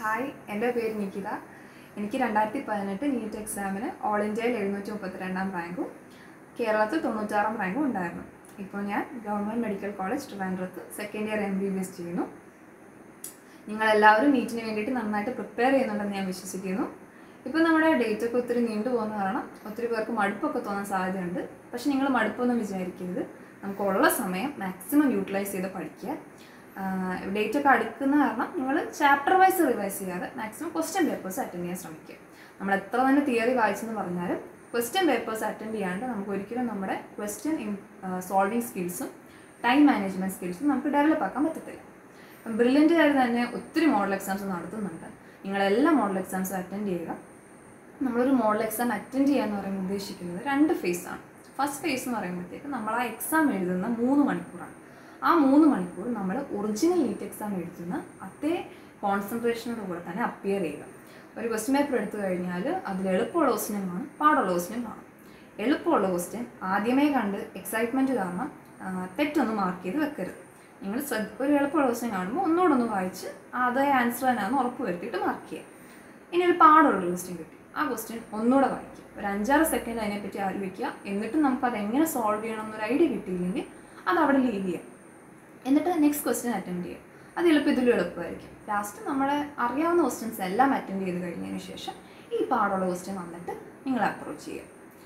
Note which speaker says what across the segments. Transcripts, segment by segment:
Speaker 1: Hi എൻ്റെ പേര് നികിത എനിക്ക് രണ്ടായിരത്തി പതിനെട്ട് നീറ്റ് എക്സാമിന് ഓൾ ഇന്ത്യയിൽ എഴുന്നൂറ്റി മുപ്പത്തിരണ്ടാം റാങ്കും കേരളത്തിൽ തൊണ്ണൂറ്റാറാം റാങ്കും ഉണ്ടായിരുന്നു ഇപ്പോൾ ഞാൻ ഗവൺമെൻറ് മെഡിക്കൽ കോളേജ് ട്രിവാൻഡ്രത്ത് second year M B B S ചെയ്യുന്നു നിങ്ങളെല്ലാവരും നീറ്റിന് വേണ്ടിയിട്ട് നന്നായിട്ട് പ്രിപ്പയർ ചെയ്യുന്നുണ്ടെന്ന് ഞാൻ വിശ്വസിക്കുന്നു ഇപ്പോൾ നമ്മുടെ ഡേറ്റ് ഒക്കെ ഒത്തിരി നീണ്ടു പോകുന്ന കാരണം ഒത്തിരി പേർക്ക് മടുപ്പൊക്കെ തോന്നാൻ സാധ്യതയുണ്ട് പക്ഷെ നിങ്ങൾ മടുപ്പൊന്നും വിചാരിക്കരുത് നമുക്കുള്ള സമയം മാക്സിമം യൂട്ടിലൈസ് ചെയ്ത് പഠിക്കുക ഡേറ്റ് ഒക്കെ അടുക്കുന്ന കാരണം നിങ്ങൾ ചാപ്റ്റർ വൈസ് റിവൈസ് ചെയ്യാതെ മാക്സിമം ക്വസ്റ്റ്യൻ പേപ്പേഴ്സ് അറ്റൻഡ് ചെയ്യാൻ ശ്രമിക്കുക നമ്മൾ എത്ര തന്നെ തിയറി വായിച്ചെന്ന് പറഞ്ഞാലും ക്വസ്റ്റ്യൻ പേപ്പേഴ്സ് അറ്റൻഡ് ചെയ്യാണ്ട് നമുക്ക് ഒരിക്കലും നമ്മുടെ ക്വസ്റ്റ്യൻ സോൾവിങ് സ്കിൽസും ടൈം മാനേജ്മെൻറ്റ് സ്കിൽസും നമുക്ക് ഡെവലപ്പ് ആക്കാൻ പറ്റത്തില്ല ബ്രില്യൻ്റ് ആയിട്ട് തന്നെ ഒത്തിരി മോഡൽ എക്സാംസ് നടത്തുന്നുണ്ട് നിങ്ങളെല്ലാം മോഡൽ എക്സാംസ് അറ്റൻഡ് ചെയ്യുക നമ്മളൊരു മോഡൽ എക്സാം അറ്റൻഡ് ചെയ്യാന്ന് പറയുമ്പോൾ ഉദ്ദേശിക്കുന്നത് രണ്ട് ഫേസാണ് ഫസ്റ്റ് ഫേസ് എന്ന് പറയുമ്പോഴത്തേക്ക് നമ്മൾ ആ എക്സാം എഴുതുന്ന മൂന്ന് മണിക്കൂറാണ് ആ മൂന്ന് മണിക്കൂർ നമ്മൾ ഒറിജിനൽ നീറ്റ് എക്സാം എഴുതുന്ന അതേ കോൺസെൻട്രേഷനോട് കൂടെ തന്നെ അപ്പിയർ ചെയ്യുക ഒരു ക്വസ്റ്റ്യൻ പേപ്പർ എടുത്തു കഴിഞ്ഞാൽ അതിൽ എളുപ്പമുള്ള ക്വസ്റ്റ്യൻ കാണും പാടുള്ള ക്വസ്റ്റ്യൻ കാണും എളുപ്പമുള്ള ക്വസ്റ്റ്യൻ ആദ്യമേ കണ്ട് എക്സൈറ്റ്മെൻറ്റ് കാരണം ആ, തെറ്റൊന്നും മാർക്ക് ചെയ്ത് വെക്കരുത് നിങ്ങൾ ശ്രദ്ധ ഒരു എളുപ്പമുള്ള ക്വസ്റ്റ്യൻ കാണുമ്പോൾ ഒന്നുകൂടെ ഒന്ന് വായിച്ച് അതേ ആൻസർ തന്നെയാണെന്ന് ഉറപ്പ് വരുത്തിയിട്ട് മാർക്ക് ചെയ്യുക ഇനി ഒരു പാടുള്ള ക്വസ്റ്റ്യൻ കിട്ടി ആ ക്വസ്റ്റ്യൻ ഒന്നുകൂടെ വായിക്കുക ഒരു അഞ്ചാറ് സെക്കൻഡ് അതിനെപ്പറ്റി ആലോചിക്കുക എന്നിട്ട് നമുക്ക് അത് എങ്ങനെ സോൾവ് ചെയ്യണം എന്നൊരു ഐഡിയ കിട്ടിയില്ലെങ്കിൽ അത് അവിടെ ലീവ് ചെയ്യുക എന്നിട്ട് നെക്സ്റ്റ് ക്വസ്റ്റ്യൻ അറ്റൻഡ് ചെയ്യുക അത് എളുപ്പം ഇതിലും എളുപ്പമായിരിക്കും ലാസ്റ്റ് നമ്മളെ അറിയാവുന്ന ക്വസ്റ്റ്യൻസ് എല്ലാം അറ്റൻഡ് ചെയ്ത് കഴിഞ്ഞതിന് ശേഷം ഈ പാടുള്ള ക്വസ്റ്റ്യൻ വന്നിട്ട് നിങ്ങൾ അപ്രോച്ച് ചെയ്യുക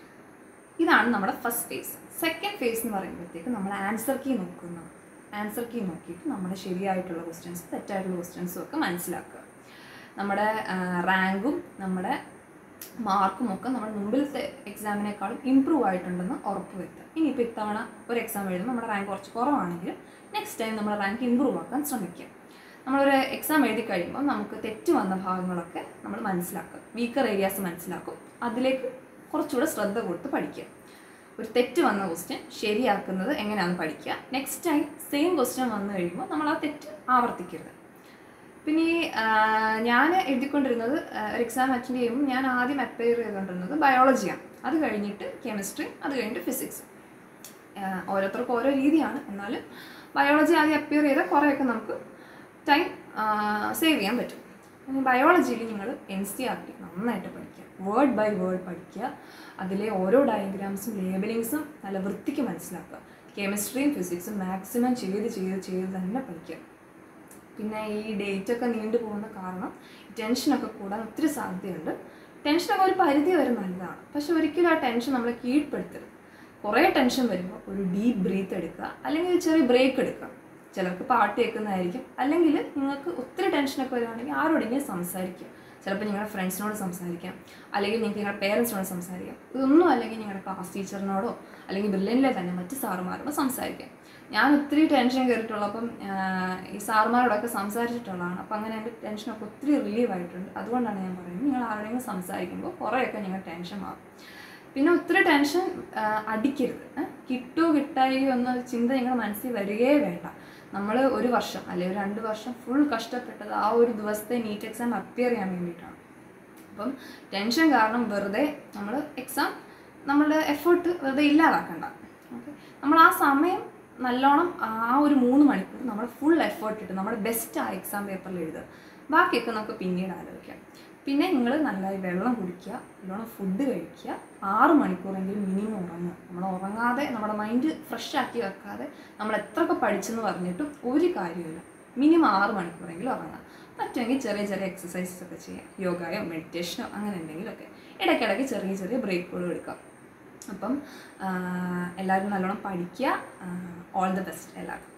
Speaker 1: ഇതാണ് നമ്മുടെ ഫസ്റ്റ് ഫേസ് സെക്കൻഡ് ഫേസ് എന്ന് പറയുമ്പോഴത്തേക്ക് നമ്മൾ ആൻസർ കീ നോക്കുന്നു ആൻസർ കീ നോക്കിയിട്ട് നമ്മുടെ ശരിയായിട്ടുള്ള ക്വസ്റ്റ്യൻസ് തെറ്റായിട്ടുള്ള ക്വസ്റ്റ്യൻസും ഒക്കെ മനസ്സിലാക്കുക നമ്മുടെ റാങ്കും നമ്മുടെ മാർക്കും ഒക്കെ നമ്മുടെ മുമ്പിലത്തെ എക്സാമിനേക്കാളും ഇമ്പ്രൂവ് ആയിട്ടുണ്ടെന്ന് ഉറപ്പ് വരുത്തുക ഇനിയിപ്പോൾ ഇത്തവണ ഒരു എക്സാം എഴുതുമ്പോൾ നമ്മുടെ റാങ്ക് കുറച്ച് കുറവാണെങ്കിൽ നെക്സ്റ്റ് ടൈം നമ്മുടെ റാങ്ക് ഇമ്പ്രൂവ് ആക്കാൻ ശ്രമിക്കുക നമ്മളൊരു എക്സാം എഴുതി കഴിയുമ്പോൾ നമുക്ക് തെറ്റ് വന്ന ഭാഗങ്ങളൊക്കെ നമ്മൾ മനസ്സിലാക്കുക വീക്കർ ഏരിയാസ് മനസ്സിലാക്കും അതിലേക്ക് കുറച്ചുകൂടെ ശ്രദ്ധ കൊടുത്ത് പഠിക്കുക ഒരു തെറ്റ് വന്ന ക്വസ്റ്റ്യൻ ശരിയാക്കുന്നത് എങ്ങനെയാണെന്ന് പഠിക്കുക നെക്സ്റ്റ് ടൈം സെയിം ക്വസ്റ്റ്യൻ വന്നു കഴിയുമ്പോൾ നമ്മൾ ആ തെറ്റ് ആവർത്തിക്കരുത് പിന്നെ ഈ ഞാൻ എഴുതിക്കൊണ്ടിരുന്നത് ആ, ഒരു എക്സാം അറ്റൻഡ് ചെയ്യുമ്പോൾ ഞാൻ ആദ്യം അപ്പയർ ചെയ്തുകൊണ്ടിരുന്നത് ബയോളജിയാണ് അത് കഴിഞ്ഞിട്ട് കെമിസ്ട്രി അത് കഴിഞ്ഞിട്ട് ഫിസിക്സ് ഓരോരുത്തർക്കും ഓരോ രീതിയാണ് എന്നാലും ബയോളജി ആദ്യം അപ്പിയർ ചെയ്താൽ കുറേയൊക്കെ നമുക്ക് ടൈം സേവ് ചെയ്യാൻ പറ്റും പിന്നെ ബയോളജിയിൽ നിങ്ങൾ എൻ സി ആർ ടി നന്നായിട്ട് പഠിക്കുക വേർഡ് ബൈ വേർഡ് പഠിക്കുക അതിലെ ഓരോ ഡയഗ്രാംസും ലേബലിങ്സും നല്ല വൃത്തിക്ക് മനസ്സിലാക്കുക കെമിസ്ട്രിയും ഫിസിക്സും മാക്സിമം ചെയ്ത് ചെയ്ത് ചെയ്ത് തന്നെ പഠിക്കുക പിന്നെ ഈ ഡേറ്റ് ഒക്കെ നീണ്ടു പോകുന്ന കാരണം ടെൻഷനൊക്കെ കൂടാൻ ഒത്തിരി സാധ്യതയുണ്ട് ടെൻഷനൊക്കെ ഒരു പരിധി വരെ നല്ലതാണ് പക്ഷെ ഒരിക്കലും ആ ടെൻഷൻ നമ്മളെ കീഴ്പ്പെടുത്തരുത് കുറേ ടെൻഷൻ വരുമ്പോൾ ഒരു ഡീപ്പ് ബ്രീത്ത് എടുക്കുക അല്ലെങ്കിൽ ഒരു ചെറിയ ബ്രേക്ക് എടുക്കുക ചിലർക്ക് പാട്ട് കേൾക്കുന്നതായിരിക്കും അല്ലെങ്കിൽ നിങ്ങൾക്ക് ഒത്തിരി ടെൻഷനൊക്കെ വരുവാണെങ്കിൽ ആരോടെങ്കിലും സംസാരിക്കുക ചിലപ്പോൾ നിങ്ങളുടെ ഫ്രണ്ട്സിനോട് സംസാരിക്കാം അല്ലെങ്കിൽ നിങ്ങൾക്ക് നിങ്ങളുടെ പേരൻസിനോട് സംസാരിക്കാം ഇതൊന്നും അല്ലെങ്കിൽ നിങ്ങളുടെ ക്ലാസ് ടീച്ചറിനോടോ അല്ലെങ്കിൽ ബ്രില്യനിലെ തന്നെ മറ്റ് സാറുമാരോടോ സംസാരിക്കാം ഞാൻ ഒത്തിരി ടെൻഷൻ കയറിയിട്ടുള്ളപ്പം ആഹ്, ഈ സാറുമാരോടൊക്കെ സംസാരിച്ചിട്ടുള്ളതാണ് അപ്പം അങ്ങനെ എൻ്റെ ടെൻഷനൊക്കെ ഒത്തിരി റിലീവ് ആയിട്ടുണ്ട് അതുകൊണ്ടാണ് ഞാൻ പറയുന്നത് നിങ്ങൾ ആരോടെങ്കിലും സംസാരിക്കുമ്പോൾ കുറേയൊക്കെ നിങ്ങൾ ടെൻഷൻ മാറും പിന്നെ ഒത്തിരി ടെൻഷൻ ആഹ്, അടിക്കരുത് ഏഹ്? കിട്ടുമോ കിട്ടായോ എന്ന ചിന്ത നിങ്ങളുടെ മനസ്സിൽ വരികയേ വേണ്ട നമ്മൾ ഒരു വർഷം അല്ലെങ്കിൽ ഒരു രണ്ട് വർഷം ഫുൾ കഷ്ടപ്പെട്ടത് ആ ഒരു ദിവസത്തെ നീറ്റ് എക്സാം അപ്പിയർ ചെയ്യാൻ വേണ്ടിയിട്ടാണ് അപ്പം ടെൻഷൻ കാരണം വെറുതെ നമ്മൾ എക്സാം നമ്മളുടെ എഫേർട്ട് വെറുതെ ഇല്ലാതാക്കണ്ട ഓക്കെ നമ്മൾ ആ സമയം നല്ലോണം ആ ഒരു മൂന്ന് മണിക്കൂർ നമ്മൾ ഫുൾ എഫേർട്ട് ഇട്ട് നമ്മുടെ ബെസ്റ്റ് ആ എക്സാം പേപ്പറിൽ എഴുതുക ബാക്കിയൊക്കെ നമുക്ക് പിന്നീട് ആലോചിക്കാം പിന്നെ നിങ്ങൾ നല്ലതായി വെള്ളം കുടിക്കുക നല്ലോണം ഫുഡ് കഴിക്കുക ആറ് മണിക്കൂറെങ്കിലും മിനിമം ഉറങ്ങുക നമ്മൾ ഉറങ്ങാതെ നമ്മുടെ മൈൻഡ് ഫ്രഷ് ആക്കി വെക്കാതെ നമ്മൾ എത്രയൊക്കെ പഠിച്ചെന്ന് പറഞ്ഞിട്ടും ഒരു കാര്യമില്ല മിനിമം ആറ് മണിക്കൂറെങ്കിലും ഉറങ്ങുക പറ്റുമെങ്കിൽ ചെറിയ ചെറിയ എക്സസൈസസ് ഒക്കെ ചെയ്യാം യോഗയോ മെഡിറ്റേഷനോ അങ്ങനെ എന്തെങ്കിലുമൊക്കെ ഇടയ്ക്കിടയ്ക്ക് ചെറിയ ചെറിയ ബ്രേക്കുകൾ എടുക്കാം അപ്പം എല്ലാവരും നല്ലോണം പഠിക്കുക ഓൾ ദി ബെസ്റ്റ് എല്ലാവർക്കും